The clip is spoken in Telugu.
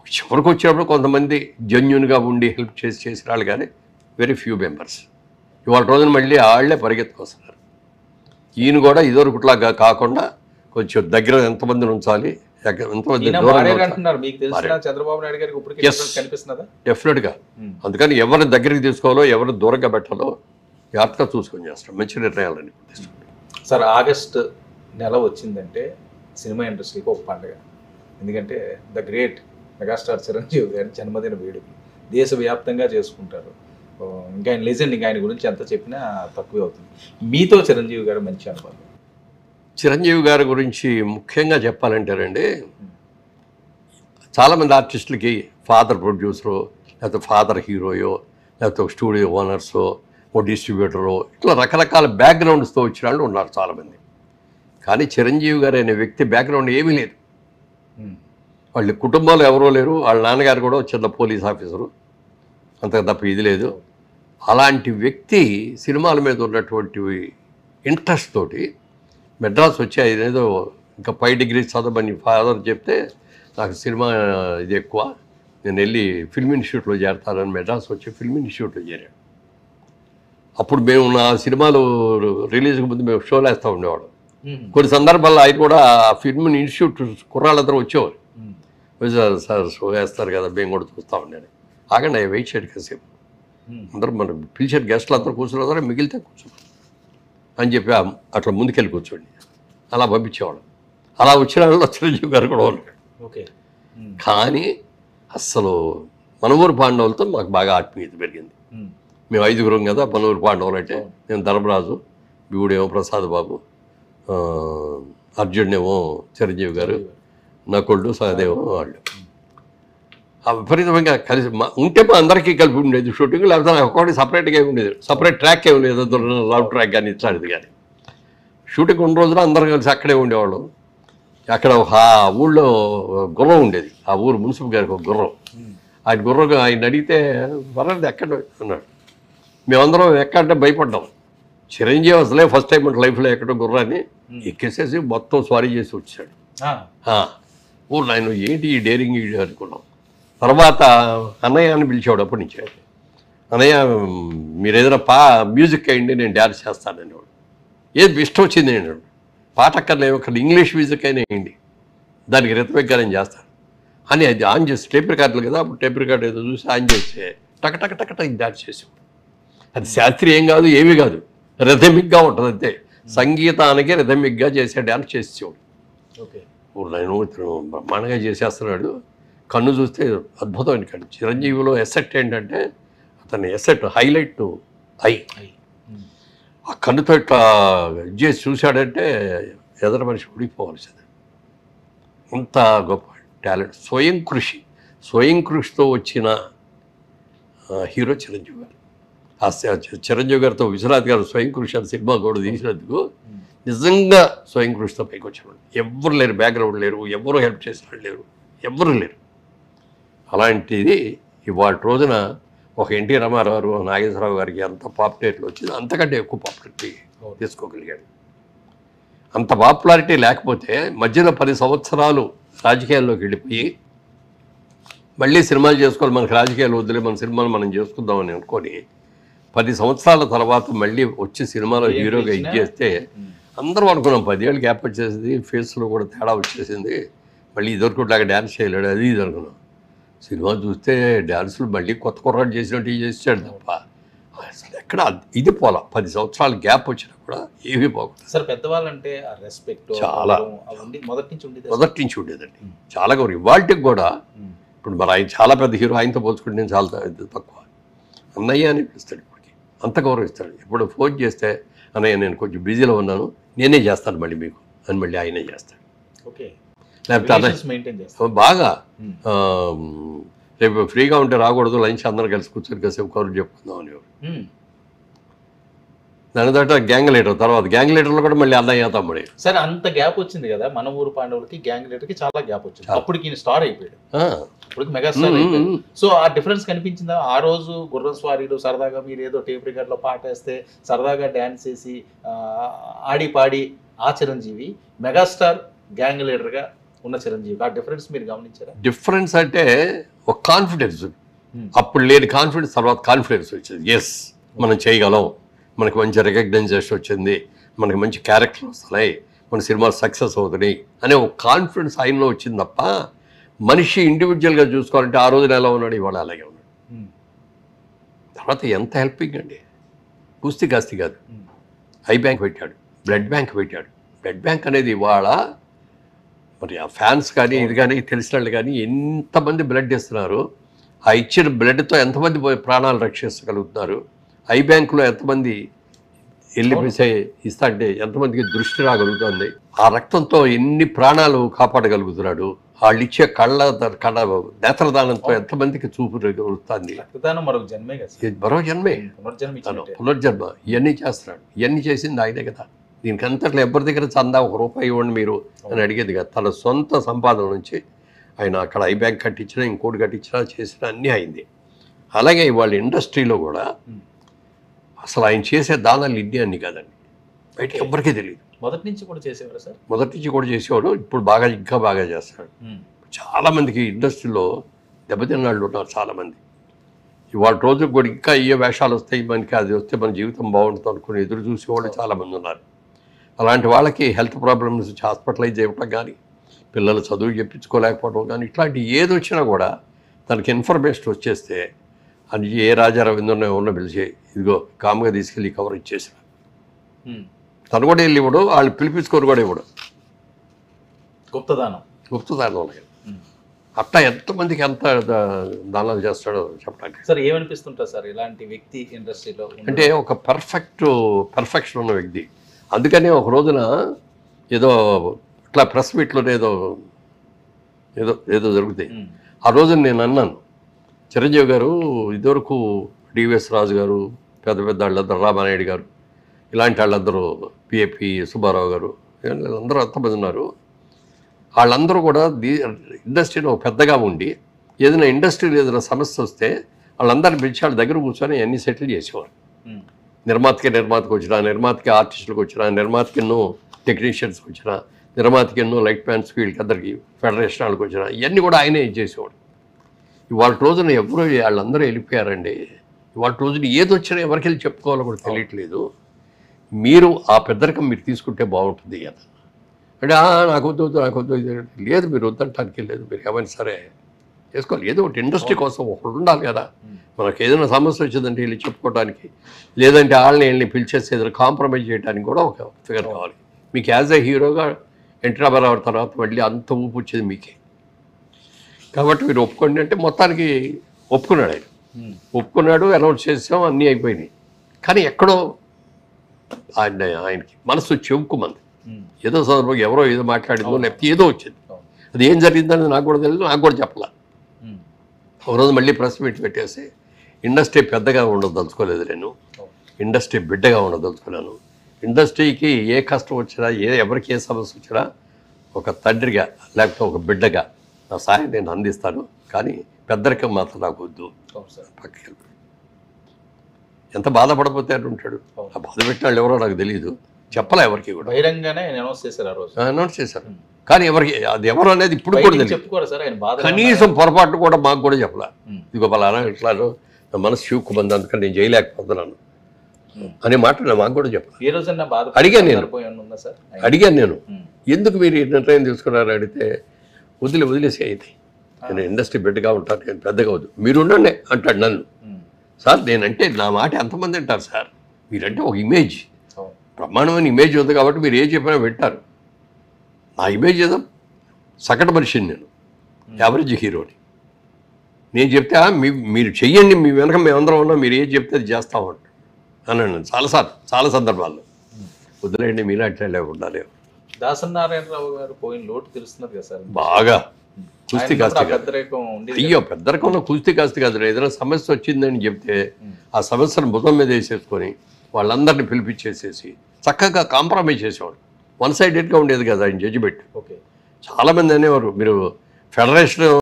చివరికి వచ్చినప్పుడు కొంతమంది జెన్యున్గా ఉండి హెల్ప్ చేసి చేసిన వాళ్ళు కానీ వెరీ ఫ్యూ మెంబర్స్ ఇవాళ రోజున మళ్ళీ వాళ్ళే పరిగెత్తుకొస్తున్నారు ఈయన కూడా ఇదివరకుట్లాగా కాకుండా కొంచెం దగ్గర ఎంతమందిని ఉంచాలి ఎక్క- ఎంతమంది ఈయన దూరంగా మారారు ఉంచాలి అంటున్నారు మీకు తెలిసిన మారారు. చంద్రబాబు నాయుడు గారికి ఇప్పటికీ Yes. difference కనిపిస్తున్నదా డెఫినెట్గా అందుకని ఎవరిని దగ్గరికి తీసుకోవాలో ఎవరిని దూరంగా పెట్టాలో జాగ్రత్తగా చూసుకొని చేస్తాం మంచి నిర్ణయాలని తీసుకుంటాం సార్ ఆగస్ట్ నెల వచ్చిందంటే సినిమా ఇండస్ట్రీకి ఒక పండుగ ఎందుకంటే ద గ్రేట్ మెగాస్టార్ చిరంజీవి గారి జన్మదిన వేడుక దేశవ్యాప్తంగా చేసుకుంటారు ఓ, ఇంకా ఆయన లెజెండ్ ఇంకా ఆయన గురించి ఎంత చెప్పినా తక్కువే అవుతుంది మీతో చిరంజీవి గారు మంచి అనుభవం చిరంజీవి గారి గురించి ముఖ్యంగా చెప్పాలంటేనండి చాలామంది ఆర్టిస్టులకి ఫాదర్ ప్రొడ్యూసరు లేకపోతే ఫాదర్ హీరోయో లేకపోతే ఒక స్టూడియో ఓనర్సో ఓ డిస్ట్రిబ్యూటరో ఇట్లా రకరకాల బ్యాక్గ్రౌండ్స్తో వచ్చిన వాళ్ళు ఉన్నారు చాలామంది కానీ చిరంజీవి గారు అనే వ్యక్తి బ్యాక్గ్రౌండ్ ఏమీ లేదు వాళ్ళ కుటుంబాలు ఎవరో లేరు వాళ్ళ నాన్నగారు కూడా ఒక చిన్న పోలీస్ ఆఫీసరు అంతకు తప్ప ఇది లేదు అలాంటి వ్యక్తి సినిమాల మీద ఉన్నటువంటి ఇంట్రెస్ట్ తోటి మెడ్రాస్ వచ్చి ఏదో ఇంకా పై డిగ్రీ చదవని ఫాదర్ చెప్తే నాకు సినిమా ఇది ఎక్కువ నేను వెళ్ళి ఫిల్మ్ ఇన్స్టిట్యూట్లో చేరతానని మెడ్రాస్ వచ్చి ఫిల్మ్ ఇన్స్టిట్యూట్లో చేరాను అప్పుడు మేము నా సినిమాలు రిలీజ్కి ముందు మేము షోలు వేస్తూ ఉండేవాళ్ళం కొన్ని సందర్భాల్లో ఆయన కూడా ఆ ఫిల్మ్ ఇన్స్టిట్యూట్ కుర్రాళ్ళందరూ వచ్చేవారు వచ్చి, సార్ సార్ షో వేస్తారు కదా మేము కూడా చూస్తూ ఉండేది ఆగండి వెయిట్ చేయడు కాసేపు అందరూ మనం పిలిచిన గెస్ట్లు అందరూ కూర్చున్నారు మిగిలితే కూర్చున్నారు అని చెప్పి ఆ- అట్లా ముందుకెళ్ళి కూర్చోండి అలా పంపించేవాడు అలా వచ్చిన వాళ్ళు చిరంజీవి గారు కూడా ఉన్నారు ఓకే కానీ అస్సలు మనవూరు పాండవులతో మాకు బాగా ఆత్మీయత పెరిగింది మేము ఐదుగురం కదా మనూరు పాండవులు అంటే నేను ధర్మరాజు బివుడేమో ప్రసాద్ బాబు ఆ, అర్జునేమో చిరంజీవి గారు నకుళ్ళు సహదేవం వాళ్ళు ఆ విపరీతంగా కలిసి మా ఉంటే మా అందరికీ కలిపి ఉండేది షూటింగ్ లేకపోతే నాకు ఒక్కొక్కటి సపరేట్గా ఉండేది సపరేట్ ట్రాక్ ఏమి లేదు లవ్ ట్రాక్ కానీ ఇట్లాంటిది కానీ షూటింగ్ ఉన్న రోజున అందరం కలిసి అక్కడే ఉండేవాళ్ళం అక్కడ ఒక ఆ ఊళ్ళో గుర్రం ఉండేది ఆ ఊరు మున్సిపల్ గారికి ఒక గుర్రం ఆయన గుర్రం ఆయన అడిగితే వరండి ఎక్కడ అన్నాడు మేమందరం ఎక్కంటే భయపడ్డాం చిరంజీవి అసలే ఫస్ట్ టైం లైఫ్లో ఎక్కడో గుర్రాన్ని ఎక్కేసేసి మొత్తం స్వారీ చేసి వచ్చాడు ఆ, ఊరు నాయన ఏంటి ఈ డేరింగ్ ఈ అనుకున్నాం తర్వాత అన్నయ్య అని పిలిచాడు అప్పటి నుంచి అన్నయ్య మీరు ఏదైనా పా మ్యూజిక్ అయ్యండి నేను డ్యాన్స్ చేస్తానని వాడు ఏది ఇష్టం వచ్చింది నేను పాట అక్కర్లేదు ఒక ఇంగ్లీష్ మ్యూజిక్ అయినా వేయండి దానికి రితమిక్గా నేను చేస్తాను అని అది ఆన్ చేసి టేప్ రికార్డులు కదా అప్పుడు టేప్ రికార్డు ఏదో చూసి ఆన్ చేస్తే టక టక టక టక డ్యాన్స్ చేసేవాడు అది శాస్త్రీయం కాదు ఏమీ కాదు రిథమిక్గా ఉంటుంది అంతే సంగీతానికి రిథమిక్గా చేసే డ్యాన్స్ చేసేవాడు ఓకే ఊరు నేను ఇతను బ్రహ్మాండంగా చేసేస్తున్నాడు కన్ను చూస్తే అద్భుతమైన కన్ను చిరంజీవిలో ఎసెట్ ఏంటంటే అతని ఎసెట్ హైలైట్ ఐ ఆ కన్నుతో ఇట్లా ఇది చేసి చూశాడంటే ఎదర మనిషి ఉడిపోవాల్సింది అంత గొప్ప టాలెంట్ స్వయం కృషి స్వయం కృషితో వచ్చిన ఆ, హీరో చిరంజీవి గారు ఆ చి- చిరంజీవి గారితో విశ్వనాథ్ గారు స్వయం కృషి అని సినిమా కూడా తీసినందుకు నిజంగా స్వయం కృషితో పైకి వచ్చాడు ఎవ్వరు లేరు బ్యాక్గ్రౌండ్ లేరు ఎవరు హెల్ప్ చేసిన వాళ్ళు లేరు ఎవ్వరు లేరు అలాంటిది ఇవాళ రోజున ఒక ఎన్టీ రామారావు నాగేశ్వరరావు గారికి ఎంత పాపులారిటీ వచ్చింది అంతకంటే ఎక్కువ పాపులారిటీ తీసుకోగలిగాడు అంత పాపులారిటీ లేకపోతే మధ్యలో పది సంవత్సరాలు రాజకీయాల్లోకి వెళ్ళిపోయి మళ్ళీ సినిమాలు చేసుకోవాలి మనకు రాజకీయాలు వద్దులే మన సినిమాలు మనం చేసుకుందామని అనుకొని పది సంవత్సరాల తర్వాత మళ్ళీ వచ్చి సినిమాలో ఏం హీరోగా పిలిచినా? ఇచ్చేస్తే అందరం అనుకున్నాం పదేళ్ళు గ్యాప్ వచ్చేసింది ఫేస్లో కూడా తేడా వచ్చేసింది మళ్ళీ ఇదివరకులాగా డ్యాన్స్ చేయలేడు అది ఇది అనుకున్నాం సినిమా చూస్తే డ్యాన్సులు మళ్ళీ కొత్త కుర్రాడు చేసినట్టు చేసాడు తప్ప అసలు ఎక్కడ ఇది పోలా పది సంవత్సరాల గ్యాప్ వచ్చినా కూడా ఏమీ పోకుండా సార్ పెద్దవాళ్ళంటే ఆ రెస్పెక్ట్ చాలా. మొదటి నుంచి ఉండేది మొదటి నుంచి ఉండేదండి చాలా గౌరవం ఇవాళకి కూడా ఇప్పుడు మరి ఆయన చాలా పెద్ద హీరో ఆయనతో పోల్చుకుంటే నేను చాలా త- తక్కువ అన్నయ్య అని పిలుస్తాడు ఇప్పటికి అంత గౌరవిస్తాడు ఇప్పుడు ఫోన్ చేస్తే అన్నయ్య నేను కొంచెం బిజీలో ఉన్నాను నేనే చేస్తాను మళ్ళీ మీకు అని మళ్ళీ ఆయనే చేస్తాడు ఓకే లేకపోతే అన్నయ్య మెయింటైన్ చేస్తారు బాగా Hmm. ఆ, రేపు ఫ్రీగా ఉంటే రాకూడదు లంచ్ అందరం కలిసి కూర్చొని కాసేపు కౌరు చెప్పుకుందాం అని Hmm. దాని తర్వాత గ్యాంగ్ లీడర్ తర్వాత గ్యాంగ్ లీడర్లో కూడా మళ్ళీ అన్నయ్య తమ్ముడే సరే అంత గ్యాప్ వచ్చింది కదా మన ఊరు పాండవులకి గ్యాంగ్ లీడర్ కి చాలా గ్యాప్ వచ్చింది చాలా. అప్పటికి ఈయన స్టార్ అయిపోయాడు ఆ, ఇప్పుడు మెగా స్టార్ ఉమ్, అయిపోయాడు ఉమ్, సో ఆ డిఫరెన్స్ కనిపించిందా ఆ రోజు గుర్రం స్వారీలు సరదాగా మీరు ఏదో టేప్ రికార్డ్ లో పాట వేస్తే సరదాగా డాన్స్ చేసి ఆ, ఆడి పాడి ఆ చిరంజీవి మెగాస్టార్ గ్యాంగ్ లీడర్ గా ఉన్న చిరంజీవి ఆ డిఫరెన్స్ మీరు గమనించారా డిఫరెన్స్ అంటే ఒక కాన్ఫిడెన్స్ Hmm. అప్పుడు లేని కాన్ఫిడెన్స్ తర్వాత కాన్ఫిడెన్స్ వచ్చింది ఎస్ మనం చేయగలం మనకి మంచి రికగ్నైజేషన్ వచ్చింది మనకి మంచి క్యారెక్టర్ వస్తున్నాయి మన సినిమా సక్సెస్ అవుతున్నాయి అనే ఒక కాన్ఫిడెన్స్ ఆయనలో వచ్చింది తప్ప మనిషి ఇండివిజువల్గా చూసుకోవాలంటే ఆ రోజున ఎలా ఉన్నాడు ఇవాళ అలాగే ఉన్నాడు ఉమ్, తర్వాత ఎంత హెల్పింగ్ అండి కుస్తీ కాస్తి కాదు ఉమ్, ఐ బ్యాంక్ పెట్టాడు బ్లడ్ బ్యాంక్ పెట్టాడు బ్లడ్ బ్యాంక్ అనేది ఇవాళ మరి ఆ ఫ్యాన్స్ కానీ ఇది కానీ తెలిసిన వాళ్ళు కానీ ఎంతమంది బ్లడ్ ఇస్తున్నారు ఆ ఇచ్చిన బ్లడ్తో ఎంతమంది పోయి ప్రాణాలు రక్షించగలుగుతున్నారు ఐ బ్యాంకులో ఎంతమంది వెళ్ళి పిసే ఇస్తా అంటే ఎంతమందికి దృష్టి రాగలుగుతుంది ఆ రక్తంతో ఎన్ని ప్రాణాలు కాపాడగలుగుతున్నాడు వాళ్ళు ఇచ్చే కళ్ళ ద- కళ్ళ నేత్రదానంతో ఎంతమందికి చూపు కలుగుతుంది రక్తదానం మరొక జన్మే కదా సార్. ఇది మరో జన్మే పునర్జన్మ తను ఇచ్చినట్టే పునర్జన్మ ఇవన్నీ చేస్తున్నాడు ఇవన్నీ చేసింది ఆయనే కదా దీనికి అంతట్లో ఎవరి దగ్గర చందా ఒక రూపాయి ఇవ్వండి మీరు అని అడిగేది కదా తన సొంత సంపాదన నుంచి ఆయన అక్కడ ఐ బ్యాంక్ కట్టించినా ఇంకోటి కట్టించినా చేసిన అన్నీ అయింది అలాగే ఇవాళ ఇండస్ట్రీలో కూడా ఉమ్. అసలు ఆయన చేసే దానాలు ఇన్ని అన్ని కాదండి బయట ఎవరికీ తెలియదు మొదటి నుంచి కూడా చేసేవారు సార్ మొదటి నుంచి కూడా చేసేవాడు ఇప్పుడు బాగా ఇంకా బాగా చేస్తాడు ఉమ్, చాలామందికి ఇండస్ట్రీలో దెబ్బతిన్నాళ్ళు ఉన్నారు చాలామంది ఇవాళ రోజు కూడా ఇంకా ఏ వేషాలు వస్తాయి మనకి అది వస్తే మన జీవితం బాగుంటుంది అనుకుని ఎదురు చూసేవాళ్ళు చాలామంది ఉన్నారు అలాంటి వాళ్ళకి హెల్త్ ప్రాబ్లమ్స్ వచ్చి హాస్పిటలైజ్ అవ్వటం కానీ పిల్లలు చదువు చెప్పించుకోలేకపోవడం కానీ ఇట్లాంటి ఏది వచ్చినా కూడా తనకి ఇన్ఫర్మేషన్ వచ్చేస్తే అది ఏ రాజా రవీంద్రనే ఉన్న పిలిచి ఇదిగో కామ్గా తీసుకెళ్ళి కవర్ ఇచ్చేసిన ఉమ్. తను కూడా వెళ్ళి ఇవ్వడు వాళ్ళు పిలిపించుకొని కూడా ఇవ్వడు గుప్తదానం గుప్తదానం ఉన్నాయి ఉమ్. అట్లా ఎంతమందికి ఎంత దా- దానాలు చేస్తాడో చెప్పడానికి సార్ ఏమనిపిస్తుంటారు సార్ ఇలాంటి వ్యక్తి ఇండస్ట్రీలో ఉండడం? అంటే ఒక పర్ఫెక్ట్ పర్ఫెక్షన్ ఉన్న వ్యక్తి అందుకనే ఒక రోజున ఏదో ఇట్లా ప్రెస్ మీట్లో ఏదో ఏదో ఏదో జరుగుతాయి ఉమ్, ఆ రోజు నేను అన్నాను చిరంజీవి గారు ఇదివరకు డివిఎస్ రాజు గారు పెద్ద పెద్ద వాళ్ళందరూ రామానాయుడు గారు ఇలాంటి వాళ్ళందరూ పిఏపి సుబ్బారావు గారు వీళ్ళందరూ ఎంతమంది ఉన్నారు వాళ్ళందరూ కూడా దీ ఇండస్ట్రీలో పెద్దగా ఉండి ఏదైనా ఇండస్ట్రీలో ఏదైనా సమస్య వస్తే వాళ్ళందరిని పిలిచి వాళ్ళ దగ్గర కూర్చొని అన్ని సెటిల్ చేసేవారు ఉమ్, నిర్మాతకి నిర్మాతకు వచ్చినా నిర్మాతకి ఆర్టిస్టులకు వచ్చినా నిర్మాతకి ఎన్నో టెక్నీషియన్స్కి వచ్చినా నిర్మాతకి ఎన్నో లైట్ మ్యాన్స్ వీళ్ళకి అందరికి ఫెడరేషన్ వాళ్ళకి వచ్చినా ఇవన్నీ కూడా ఆయనే చేసేవాడు ఇవాళ రోజున ఎవరు వాళ్ళందరూ వెళ్ళిపోయారండి ఇవాళ రోజున ఏది వచ్చినా ఎవరికి వెళ్ళి చెప్పుకోవాలో కూడా తెలియట్లేదు మీరు ఆ పెద్దరికం మీరు తీసుకుంటే బాగుంటుంది కదా అంటే "ఆ, నాకు వద్దు వద్దు, నాకు వద్దు ఇది వద్దు." లేదు మీరు వద్దంటానికి లేదు మీరు ఏమైనా సరే చేసుకోవాలి ఏదో ఒకటి ఇండస్ట్రీ కోసం ఒకడు ఉండాలి కదా ఉమ్. మనకి ఏదైనా సమస్య వచ్చిందంటే వెళ్ళి చెప్పుకోవడానికి లేదంటే వాళ్ళని వెళ్ళి పిలిచేసి ఏదైనా కాంప్రమైజ్ చేయడానికి కూడా ఒక ఫిగర్ కావాలి మీకు యాజ్ ఎ హీరోగా ఎన్టీ రామారావు తర్వాత మళ్ళీ అంత ఊపు వచ్చేది మీకే కాబట్టి మీరు ఒప్పుకోండి అంటే మొత్తానికి ఒప్పుకున్నాడు ఆయన ఉమ్, ఒప్పుకున్నాడు అనౌన్స్ చేసాం అన్నీ అయిపోయినాయి కానీ ఎక్కడో ఆయన ఆయనకి మనసు చెవుకుమంది ఉమ్, ఏదో సందర్భంగా ఎవరో ఏదో మాట్లాడిందో లేకపోతే ఏదో వచ్చింది అవును. అది ఏం జరిగిందని నాకు కూడా తెలియదు నాకు కూడా చెప్పాల ఉమ్, ఒక రోజు మళ్ళీ ప్రెస్ మీట్ పెట్టేసి ఇండస్ట్రీ పెద్దగా ఉండదలుచుకోలేదు నేను అవును. ఇండస్ట్రీ బిడ్డగా ఉండదలుచుకున్నాను ఇండస్ట్రీకి ఏ కష్టం వచ్చినా ఏ ఎవరికి ఏ సమస్య వచ్చినా ఒక తండ్రిగా లేకపోతే ఒక బిడ్డగా నా సాయం నేను అందిస్తాను కానీ పెద్దరికం మాత్రం నాకు వద్దు అవును సార్ పక్కకి వెళ్ళిపోయి ఎంత బాధపడపోతే అని ఉంటాడు అవును. ఆ బాధ పెట్టిన వాళ్ళు ఎవరో నాకు తెలియదు చెప్పలే ఎవరికి కూడా బహిరంగానే ఆయన అనౌన్స్ చేశారు ఆ రోజు అనౌన్స్ చేశారు కానీ ఎవరికి అది ఎవరు అనేది ఇప్పుడు కూడా బయటికి తెలియదు చెప్పుకోరా సార్ ఆయన బాధ కనీసం పొరపాటు కూడా మాకు కూడా చెప్పలే ఉమ్. ఇదిగో పలానా ఇట్లాను నా మనసు చివుకుమంది అందుకని నేను చేయలేకపోతున్నాను ఉమ్. అనే మాట నా మాకు కూడా చెప్పలే ఏ రోజన్నా బాధ అడిగాను నేను. సందర్భం ఏమన్నా ఉందా సార్ ఆయన? అడిగాను నేను ఉమ్, ఎందుకు మీరు ఈ నిర్ణయం తీసుకున్నారు అడిగితే వదిలి వదిలేసి అయితే నేను ఇండస్ట్రీ బిడ్డగా ఉంటాను నేను పెద్దగా వద్దు మీరు ఉండండి అంటాడు నన్ను ఉమ్, సార్ నేనంటే నా మాట ఎంతమంది అంటారు సార్ మీరంటే ఒక ఇమేజ్ అవును. బ్రహ్మాండమైన ఇమేజ్ ఉంది కాబట్టి మీరు ఏం చెప్పినా వింటారు నా ఇమేజ్ ఏదో సగటు మనిషిని నేను యావరేజ్ హీరోని నేను చెప్తే "ఆ, మీ మీరు చెయ్యండి మీ వెనక మేమందరం ఉన్నాం మీరు ఏం చెప్తే అది చేస్తామంట అన్నాను చాలాసార్లు చాలా సందర్భాల్లో వదిలేయండి మీరు అట్లా ఉండాలి దాసనారాయణరావు గారు పోయిన లోటు తెలుస్తున్నది కదా సార్ బాగా కుస్తీ ఆయన కాస్త ఉన్నప్పుడు ఆ పెద్దరికం ఉండేది అయ్యో పెద్ద రకంలో కుస్తీ కాస్త కాదు ఏదైనా సమస్య వచ్చిందని చెప్తే ఉమ్. ఆ సమస్యను భుజం మీద వేసేసుకొని వాళ్ళందరినీ పిలిపించేసేసి చక్కగా కాంప్రమైజ్ చేసేవాడు వన్ సైడెడ్గా ఉండేది కదా ఆయన జడ్జిమెంట్ ఓకే చాలామంది అనేవారు మీరు ఫెడరేషన్